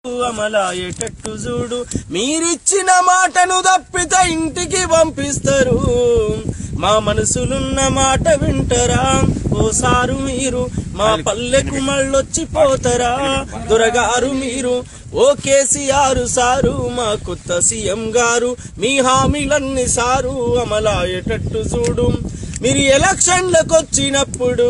అమలాయేటట్టు చూడు మీరిచ్చిన మాటను తప్పితే ఇంటికి పంపిస్తారు మా మనసులున్న మాట వింటరా ఓసారు మీరు మా పల్లెకు మళ్ళొచ్చి పోతారా దొరగారు మీరు ఓ కేసీఆర్ సారు మా కొత్త సీఎం గారు మీ హామీలన్నీ సారు అమలాయేటట్టు చూడు మీరు ఎలక్షన్లకు వచ్చినప్పుడు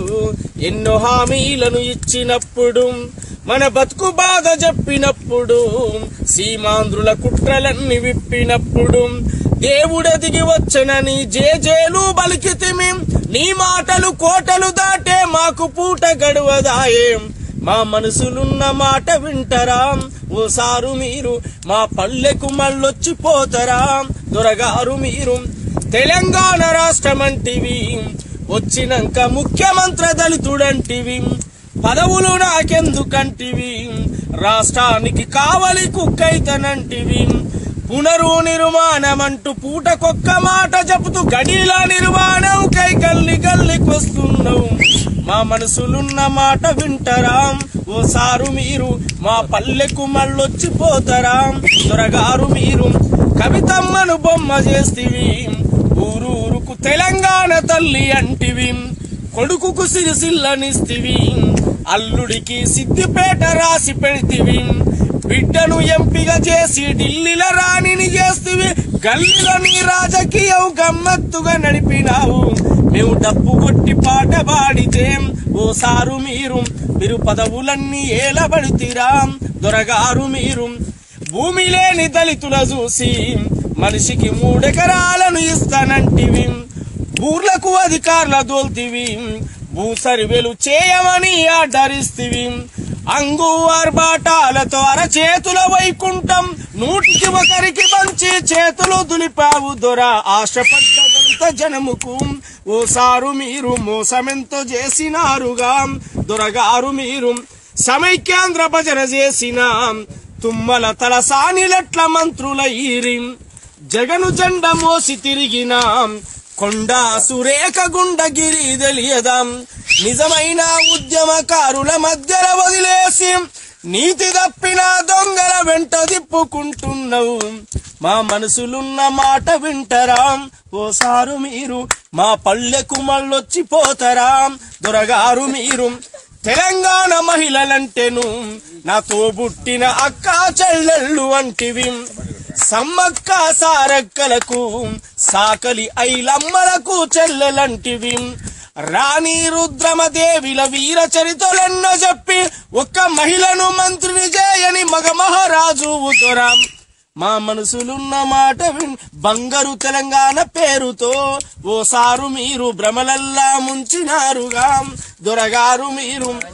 ఎన్నో హామీలను ఇచ్చినప్పుడు మన బతుకు బాధ చెప్పినప్పుడు సీమాంధ్రుల కుట్రలన్నీ విప్పినప్పుడు దేవుడు దిగి వచ్చనని జేజేలు బలికితిమి నీ మాటలు కోటలు దాటే మాకు పూట గడువదాయే మా మనసులున్న మాట వింటరా ఓసారు మీరు మా పల్లెకు మళ్ళొచ్చిపోతారా దొరగారు మీరు తెలంగాణ రాష్ట్రమంటివి వచ్చినాక ముఖ్యమంత్రి దళితుడంటివి పదవులు నాకెందుకంటివి రాష్ట్రానికి కావలి కుక్కైతనంటివి పునరు నిర్మాణమంటూ పూటకొక్క మాట చెబుతూ గడిల నిర్మాణం కై గల్లి గల్లికొస్తున్నావు మా మనసులున్న మాట వింటరా ఓసారు మీరు మా పల్లెకు మళ్ళొచ్చిపోతారా దొరగారు మీరు కవితమ్మను బొమ్మ చేస్తివి ఊరూరుకు తెలంగాణ తల్లి అంటివి కొడుకుకు సిరిసిల్లనిస్తివి అల్లుడికి సిద్దిపేట రాసి పెడితివి బిడ్డను ఎంపిక చేసి ఢిల్లీల రాణిని చేస్తివి గల్లీలో నీ రాజకీయం గమ్మత్తుగా నడిపినావు మేము డప్పు కొట్టి పాట పాడితే ఓసారు మీరు మీరు పదవులన్నీ ఏలబడితిరా దొరగారు మీరు భూమి లేని దళితుల చూసి మనిషికి మూడెకరాలను ఇస్తానంటివి ఊర్లకు అధికారుల దోల్తివి భూసరివెలు చేయమని ఆర్డరిస్తివి అంగు ఆర్బాటాలతో అరచేతుల వైకుంఠం నూటికి ఒకరికి మంచి చేతులు దులిపావు దొర ఆశపడ్డ దళిత జనముకు ఓసారు మీరు మోసమెంతో చేసినారుగా దొరగారు మీరు సమైక్యాంధ్ర భజన చేసిన తుమ్మల తల సానిలట్ల మంత్రుల ఈరి జగను జెండ మోసి తిరిగిన కొండ సురేఖ గుండగిరి తెలియదాం నిజమైన ఉద్యమకారుల మధ్యన వదిలేసి నీతి తప్పిన దొంగల వెంట తిప్పుకుంటున్నావు మా మనసులున్న మాట వింటరా ఓసారు మీరు మా పల్లెకు మళ్ళొచ్చిపోతారా దొరగారు మీరు తెలంగాణ మహిళలంటేను నాతో పుట్టిన అక్క చెల్లెళ్ళు వంటివి సమ్మక్క సారక్కలకు సాకలి ఐలమ్మలకు చెల్లెలంటివి రాణి రుద్రమదేవిల వీర చరితలెన్నో చెప్పి ఒక్క మహిళను మంత్రిని చేయని మగ మహారాజు ఉదరం మా మనసులున్న మాట విన్ బంగారు తెలంగాణ పేరుతో ఓసారు మీరు భ్రమలల్లా ముంచినారుగా దొరగారు మీరు